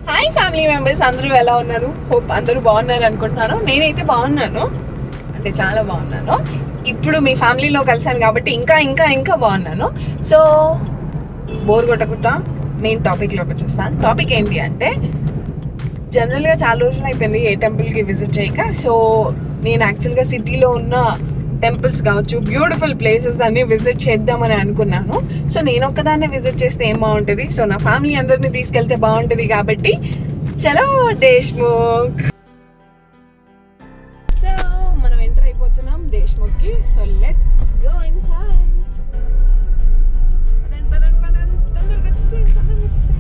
Hi family members అందరూ ఎలా ఉన్నారు హోప్ అందరూ బాగున్నారు అనుకుంటున్నాను నేనైతే బాగున్నాను అంటే చాలా బాగున్నాను ఇప్పుడు మీ ఫ్యామిలీలో కలిసాను కాబట్టి ఇంకా ఇంకా ఇంకా బాగున్నాను సో బోర్ కొట్టకుండా మెయిన్ టాపిక్లోకి వచ్చేస్తాను టాపిక్ ఏంటి అంటే జనరల్గా చాలా రోజులు అయిపోయింది ఏ టెంపుల్కి విజిట్ చేయక సో నేను యాక్చువల్గా సిటీలో ఉన్న టెంపుల్స్ కావచ్చు బ్యూటిఫుల్ ప్లేసెస్ అన్ని విజిట్ చేద్దామని అనుకున్నాను సో నేను ఒక్కదాన్నే విజిట్ చేస్తే ఏం బాగుంటుంది సో నా ఫ్యామిలీ అందరిని తీసుకెళ్తే బాగుంటుంది కాబట్టి చలో దేశ్ముఖ్ సో మనం ఎంటర్ అయిపోతున్నాం దేశ్ముఖ్కి సో లెట్స్ గో ఇన్సైడ్ పదండి పదండి పదండి తొందరగా వచ్చేసి తొందరగా వచ్చేసి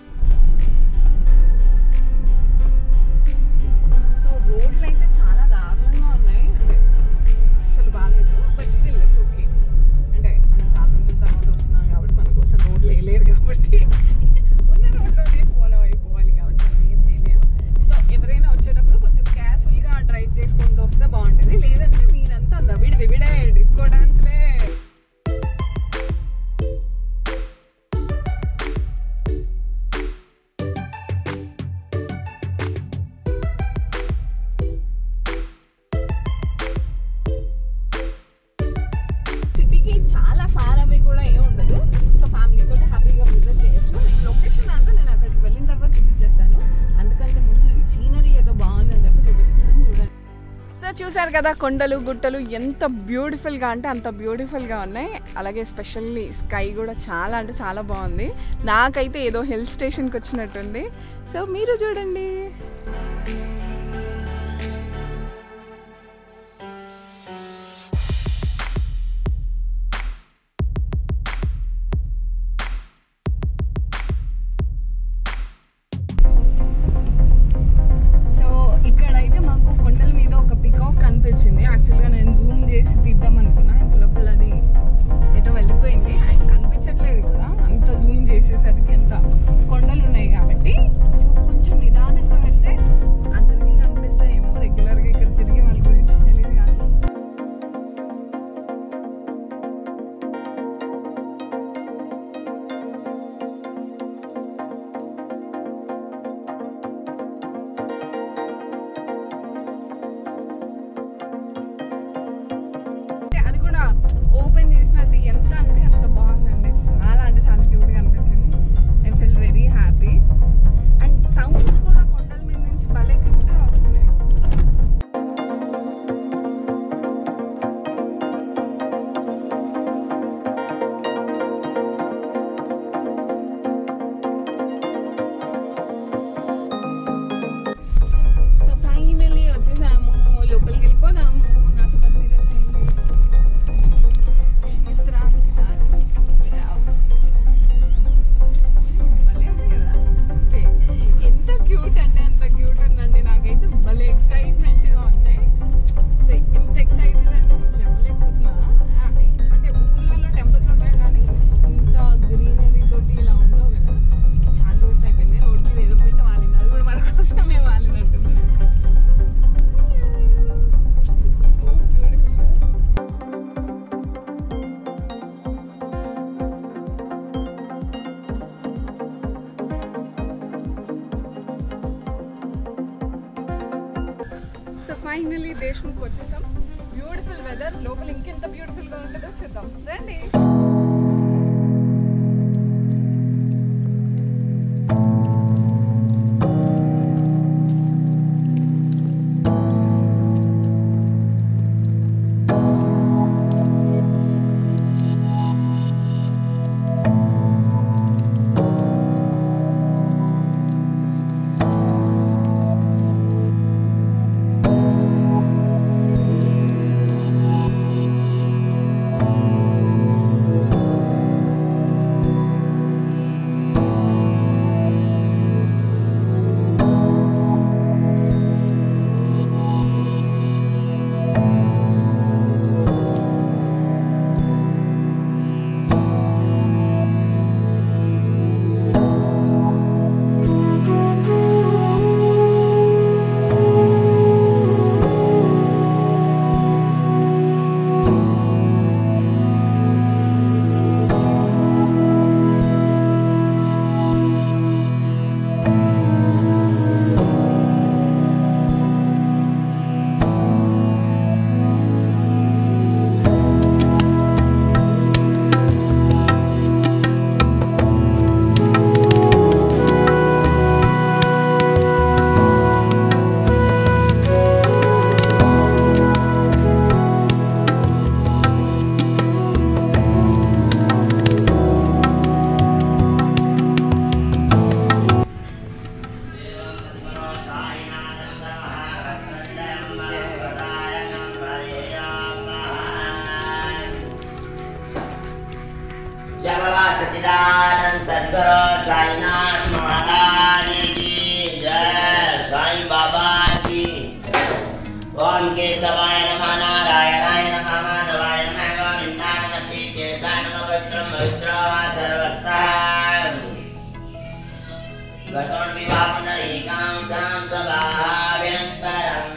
సో రోడ్లు అయితే చాలా దారుణంగా ఉన్నాయి అంటే అస్సలు బాగాలేదు బట్ స్టిల్ ఇట్స్ ఓకే అంటే మనం చాలా రోజుల తర్వాత వస్తున్నాం కాబట్టి మన కోసం రోడ్లు వేయలేరు కాబట్టి ఉన్న రోడ్లోనే ఫాలో అయిపోవాలి కాబట్టి మనం ఏం చేయలేము సో ఎవరైనా వచ్చేటప్పుడు కొంచెం కేర్ఫుల్గా డ్రైవ్ చేసుకుంటూ వస్తే బాగుంటుంది లేదంటే మీరంతా దవిడి దివిడే డిస్కో డాన్స్లే సిటీకి చాలా ఫార్ అవే కూడా ఏం ఉండదు సో ఫ్యామిలీతో హ్యాపీగా విజిట్ చేయొచ్చు లొకేషన్ అంతా నేను అక్కడికి వెళ్ళిన తర్వాత చూపించేస్తాను అందుకంటే ముందు ఈ సీనరీ ఏదో బాగుందని చెప్పి చూపిస్తున్నాను చూడండి సో చూసారు కదా కొండలు గుట్టలు ఎంత బ్యూటిఫుల్గా అంటే అంత బ్యూటిఫుల్గా ఉన్నాయి అలాగే స్పెషల్లీ స్కై కూడా చాలా అంటే చాలా బాగుంది నాకైతే ఏదో హిల్ స్టేషన్కి వచ్చినట్టుంది సో మీరు చూడండి సో ఇక్కడైతే మాకు కొండల మీద ఒక పికాక్ కనిపించింది యాక్చువల్గా నేను జూమ్ చేసి తీద్దాం అనుకున్నా ఇంత లోపల అది ఎటో వెళ్ళిపోయింది అది కనిపించట్లేదు కూడా అంత జూమ్ చేసేసరికి ఎంత కొండలు ఉన్నాయి కాబట్టి సో కొంచెం నిదానంగా వెళ్తే అందరికీ కనిపిస్తాయేమో రెగ్యులర్గా ఇక్కడ తిరిగి వాళ్ళ గురించి తెలియదు కానీ అంటే అది కూడా ఓపెన్ చేసినట్టు ఎంత అంటే అంత బాగుందండి చాలా అంటే చాలా క్యూట్గా అనిపించింది I feel very happy and sounds కూడా కొండల మీద నుంచి భలే క్యూట్గా వస్తున్నాయి సో ఫైనలీ వచ్చేసాము లోపలికి వెళ్ళిపోదాము నాతో పాటు మీరు వచ్చేయండి క్షేత్రానికి దారి. భలే ఉంది కదా ఓకే. ఎంత క్యూట్ అంటే అంత క్యూట్ ఉందండి నాకైతే భలే ఎక్సైట్మెంట్గా ఉంది సో ఎంత ఎక్సైటెడ్ అంటే అసలు చెప్పలేకపోతున్నా ఆ, అంటే ఊర్లలో టెంపుల్స్ ఉంటాయి కానీ ఇంత గ్రీనరీ తోటి ఇలా ఉండవు కదా చాలా రోజులు అయిపోయింది రోడ్ మీద ఏదో పెట్టి వాలింది అది కూడా మన కోసమే వాలినట్టుంది so beautiful so finally Deshmukh వచ్చేసాం బ్యూటిఫుల్ వెదర్ లోపల ఇంకెంత బ్యూటిఫుల్ గా ఉంటుందో చూద్దాం రండి Thank केशवाय नमः नारायणाय नमः माधवाय नमः गोविन्दाय नमः श्रीकेशाय नमः पवित्रं पवित्रो वा सर्वस्तः गतोन् विवाहपुनरीकां शान्तभाव्यन्तरं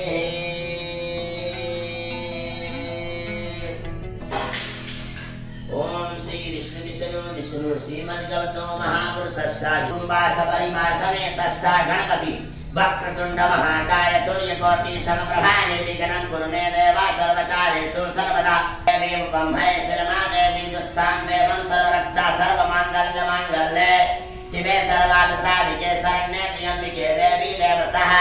शुचिः ॐ श्री विष्णु विष्णु विष्णु श्रीमद्गवतो महापुरुषस्य कुम्बास परिवासमेतस्य गणपति वक्रतुण्ड महाकाय सूर्यकोटि समप्रभा निर्विघ्नं कुरु मे देवा सर्वकालेषु सर्वदा देवीं ब्रह्मये शरणादेवी दुस्तां देवं सर्वरक्षा सर्वमाङ्गल्यमाङ्गल्ये शिवे सर्वार्थसाधिके शरण्ये त्र्यम्बिके देवी देवतः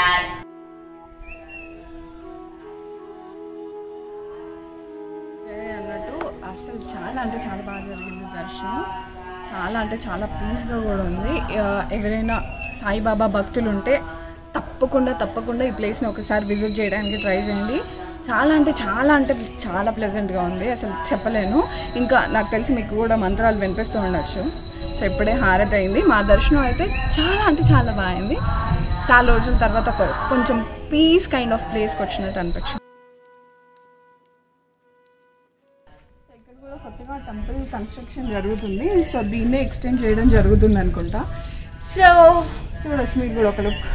జయ అన్నట్టు అసలు చాలా అంటే చాలా బాగా జరిగింది దర్శనం చాలా అంటే చాలా పీస్గా కూడా ఉంది ఆ, ఎవరైనా సాయిబాబా భక్తులు ఉంటే తప్పకుండా తప్పకుండా ఈ ప్లేస్ని ఒకసారి విజిట్ చేయడానికి ట్రై చేయండి చాలా అంటే చాలా అంటే చాలా ప్లెజెంట్గా ఉంది అసలు చెప్పలేను ఇంకా నాకు తెలిసి మీకు కూడా మంత్రాలు వినిపిస్తూ ఉండొచ్చు సో ఇప్పుడే హారతి అయింది మా దర్శనం అయితే చాలా అంటే చాలా బాగుంది చాలా రోజుల తర్వాత ఒక కొంచెం పీస్ కైండ్ ఆఫ్ ప్లేస్కి వచ్చినట్టు అనిపించింది ఇక్కడ కూడా కొత్తగా టెంపుల్ కన్స్ట్రక్షన్ జరుగుతుంది సో దీన్నే ఎక్స్టెండ్ చేయడం జరుగుతుంది అనుకుంటా సో చూడొచ్చు మీకు కూడా ఒక లుక్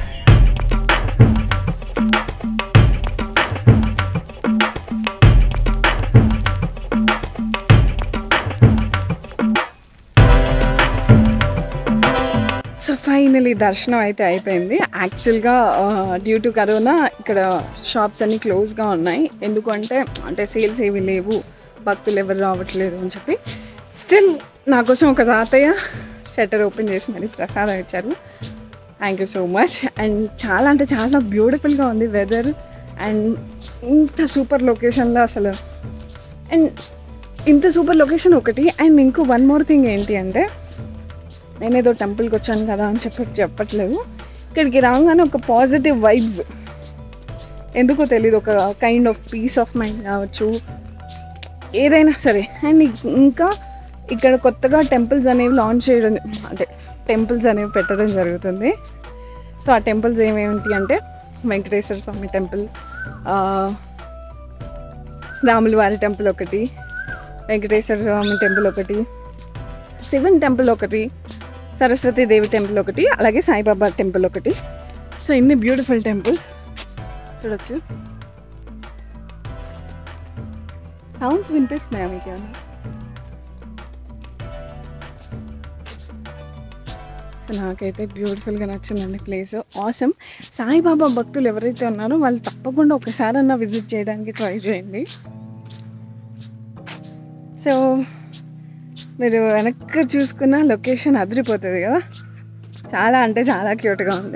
సో ఫైనలీ దర్శనం అయితే అయిపోయింది యాక్చువల్గా డ్యూ టు కరోనా ఇక్కడ షాప్స్ అన్నీ క్లోజ్గా ఉన్నాయి ఎందుకంటే అంటే సేల్స్ ఏవి లేవు భక్తులు ఎవరు రావట్లేదు అని చెప్పి స్టిల్ నా కోసం ఒక తాతయ్య షట్టర్ ఓపెన్ చేసి మరి ప్రసాదం ఇచ్చారు thank you so much and చాలా అంటే చాలా బ్యూటిఫుల్గా ఉంది వెదర్ అండ్ ఇంత సూపర్ లొకేషన్లో అసలు అండ్ ఇంత సూపర్ లొకేషన్ ఒకటి అండ్ ఇంకో వన్ మోర్ థింగ్ ఏంటి అంటే నేను ఏదో టెంపుల్కి వచ్చాను కదా అని చెప్పి చెప్పట్లేదు ఇక్కడికి రాగానే ఒక పాజిటివ్ వైబ్స్ ఎందుకో తెలియదు ఒక kind of peace of mind కావచ్చు ఏదైనా సరే అండ్ ఇంకా ఇక్కడ కొత్తగా టెంపుల్స్ అనేవి లాంచ్ చేయడం అంటే టెంపుల్స్ అనేవి పెట్టడం జరుగుతుంది సో ఆ టెంపుల్స్ ఏమేమిటి అంటే వెంకటేశ్వర స్వామి టెంపుల్ ఆ, రాముల వారి టెంపుల్ ఒకటి వెంకటేశ్వర స్వామి టెంపుల్ ఒకటి శివన్ టెంపుల్ ఒకటి సరస్వతి దేవి టెంపుల్ ఒకటి అలాగే సాయిబాబా టెంపుల్ ఒకటి సో ఇన్ని బ్యూటిఫుల్ టెంపుల్స్ చూడొచ్చు సౌండ్స్ వినిపిస్తున్నాయా మీకు ఏమన్నా సో నాకైతే బ్యూటిఫుల్గా నచ్చిందండి ప్లేస్ ఆసమ్ సాయిబాబా భక్తులు ఎవరైతే ఉన్నారో వాళ్ళు తప్పకుండా ఒకసారన్నా విజిట్ చేయడానికి ట్రై చేయండి సో మీరు వెనక్కి చూసుకున్న లొకేషన్ అదిరిపోతుంది కదా చాలా అంటే చాలా క్యూట్గా ఉంది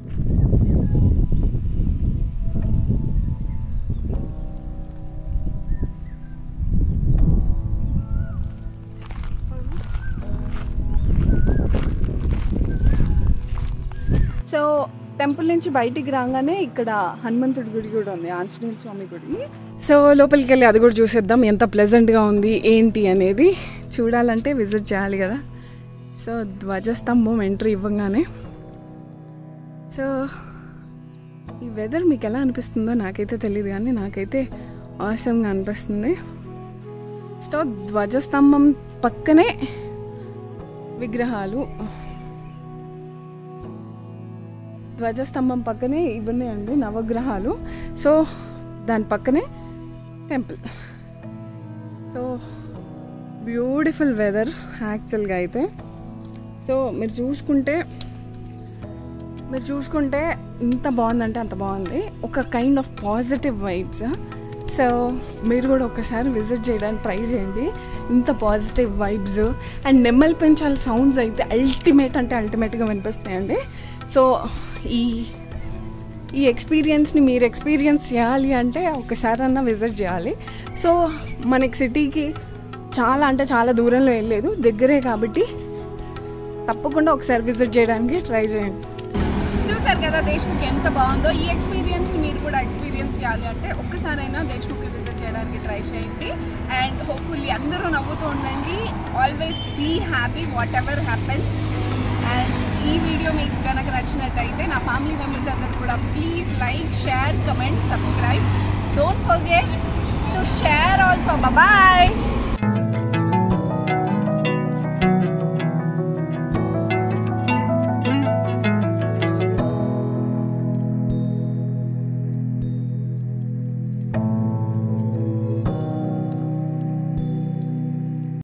సో టెంపుల్ నుంచి బయటికి రాగానే ఇక్కడ హనుమంతుడి గుడి కూడా ఉంది ఆంజనేయ స్వామి గుడి సో లోపలికి వెళ్ళి అది కూడా చూసేద్దాం ఎంత ప్లెజెంట్గా ఉంది ఏంటి అనేది చూడాలంటే విజిట్ చేయాలి కదా సో ధ్వజస్తంభం ఎంట్రీ ఇవ్వగానే సో ఈ వెదర్ మీకు ఎలా అనిపిస్తుందో నాకైతే తెలియదు కానీ నాకైతే ఆసంగా అనిపిస్తుంది సో ధ్వజస్తంభం పక్కనే విగ్రహాలు ధ్వజస్తంభం పక్కనే ఇవన్నీ అండి నవగ్రహాలు సో దాని పక్కనే టెంపుల్ సో బ్యూటిఫుల్ వెదర్ యాక్చువల్గా అయితే సో మీరు చూసుకుంటే మీరు చూసుకుంటే ఇంత బాగుందంటే అంత బాగుంది ఒక kind of positive vibes so మీరు కూడా ఒకసారి విజిట్ చేయడానికి ట్రై చేయండి ఇంత పాజిటివ్ వైబ్స్ అండ్ నెమ్మలి పెంచాలి సౌండ్స్ అయితే అల్టిమేట్ అంటే అల్టిమేట్గా వినిపిస్తాయండి సో ఈ ఈ ఎక్స్పీరియన్స్ని మీరు ఎక్స్పీరియన్స్ చేయాలి అంటే ఒకసారన్నా విజిట్ చేయాలి సో మనకి సిటీకి చాలా అంటే చాలా దూరంలో వెళ్ళలేదు దగ్గరే కాబట్టి తప్పకుండా ఒకసారి విజిట్ చేయడానికి ట్రై చేయండి చూసారు కదా దేశ్ముఖ్ ఎంత బాగుందో ఈ ఎక్స్పీరియన్స్ మీరు కూడా ఎక్స్పీరియన్స్ చేయాలి అంటే ఒక్కసారైనా దేశ్ముఖ్ విజిట్ చేయడానికి ట్రై చేయండి అండ్ హోప్ఫుల్లీ అందరూ నవ్వుతూ ఉండండి always be happy whatever happens and ఈ వీడియో మీకు కనుక నచ్చినట్టయితే నా ఫ్యామిలీ మెంబర్స్ అందరూ కూడా please like share comment subscribe don't forget to share also bye